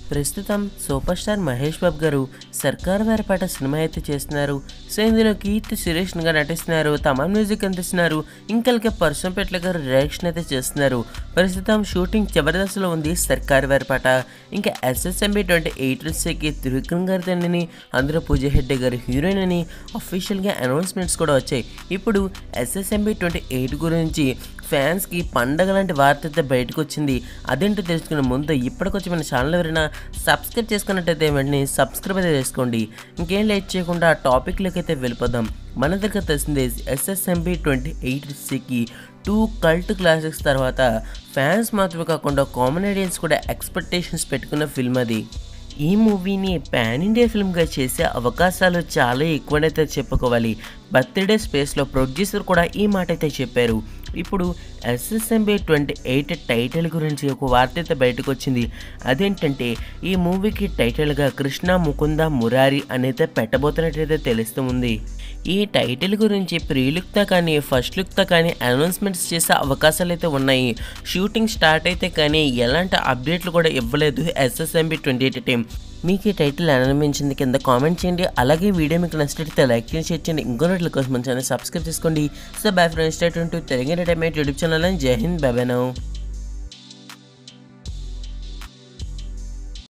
ప్రస్తుతం super star Mahesh బాబు గారు సర్కార్ వారిపాట సినిమా అయితే చేస్తున్నారు సో ఇందులో కీర్తి సురేష్గా నటిస్తున్నారు తమన్ మ్యూజిక్ అందిస్తున్నారు ఇంకల్కే పర్సంపేట్ల గారు డైరెక్షన్ అయితే చేస్తున్నారు ప్రస్తుతం షూటింగ్ జబర్దస్త్లో ఉంది సర్కార్ వారిపాట ఇంకా ఎస్ఎస్ఎంబి ట్వంటీ ఎయిట్ కి త్రివిక్రమ్ గారి తండ్రిని అందులో పూజ హెడ్డే గారు హీరోయిన్ అని అఫీషియల్గా అనౌన్స్మెంట్స్ కూడా వచ్చాయి ఇప్పుడు ఎస్ఎస్ఎంబి ట్వంటీ ఎయిట్ గురించి ఫ్యాన్స్కి పండగ లాంటి వార్త అయితే బయటకు వచ్చింది అదేంటో తెలుసుకునే ముందు ఇప్పటికొచ్చి మన ఛానల్ ఎవరైనా సబ్స్క్రైబ్ చేసుకున్నట్టయితే వెంటనే సబ్స్క్రైబ్ అయితే చేసుకోండి ఇంకేం లేట్ చేయకుండా ఆ టాపిక్లోకి అయితే వెళ్ళిపోదాం మన దగ్గర తెలిసింది ఎస్ఎస్ఎంబి ట్వంటీ ఎయిట్ సికి టూ కల్ట్ క్లాసిక్స్ తర్వాత ఫ్యాన్స్ మాత్రమే కాకుండా కామెడియన్స్ కూడా ఎక్స్పెక్టేషన్స్ పెట్టుకున్న ఫిల్మ్ అది ఈ మూవీని పాన్ ఇండియా ఫిల్మ్గా చేసే అవకాశాలు చాలా ఎక్కువనైతే చెప్పుకోవాలి బర్త్డే స్పేస్లో ప్రొడ్యూసర్ కూడా ఈ మాట అయితే చెప్పారు ఇప్పుడు ఎస్ఎస్ఎంబి ట్వంటీ ఎయిట్ టైటిల్ గురించి ఒక వార్త అయితే బయటకు వచ్చింది అదేంటంటే ఈ మూవీకి టైటిల్గా కృష్ణ ముకుంద మురారి అనేది పెట్టబోతున్నట్టయితే తెలుస్తూ ఉంది ఈ టైటిల్ గురించి ప్రీ లుక్తో కానీ ఫస్ట్ లుక్తో కానీ అనౌన్స్మెంట్స్ చేసే అవకాశాలు అయితే ఉన్నాయి షూటింగ్ స్టార్ట్ అయితే కానీ ఎలాంటి అప్డేట్లు కూడా ఇవ్వలేదు ఎస్ఎస్ఎంబి ట్వంటీ ఎయిట్ టీం మీకు ఈ టైటిల్ ఎలా అనిపించింది కింద కామెంట్ చేయండి అలాగే వీడియో మీకు నచ్చినట్లయితే లైక్ చేసి షేర్ చేయండి ఇంకో నోట్ల కోసం మన ఛానల్ సబ్స్క్రైబ్ చేసుకోండి so bye friends state Telugu entertainment YouTube channel జై హింద్ బాబాయ్ నౌ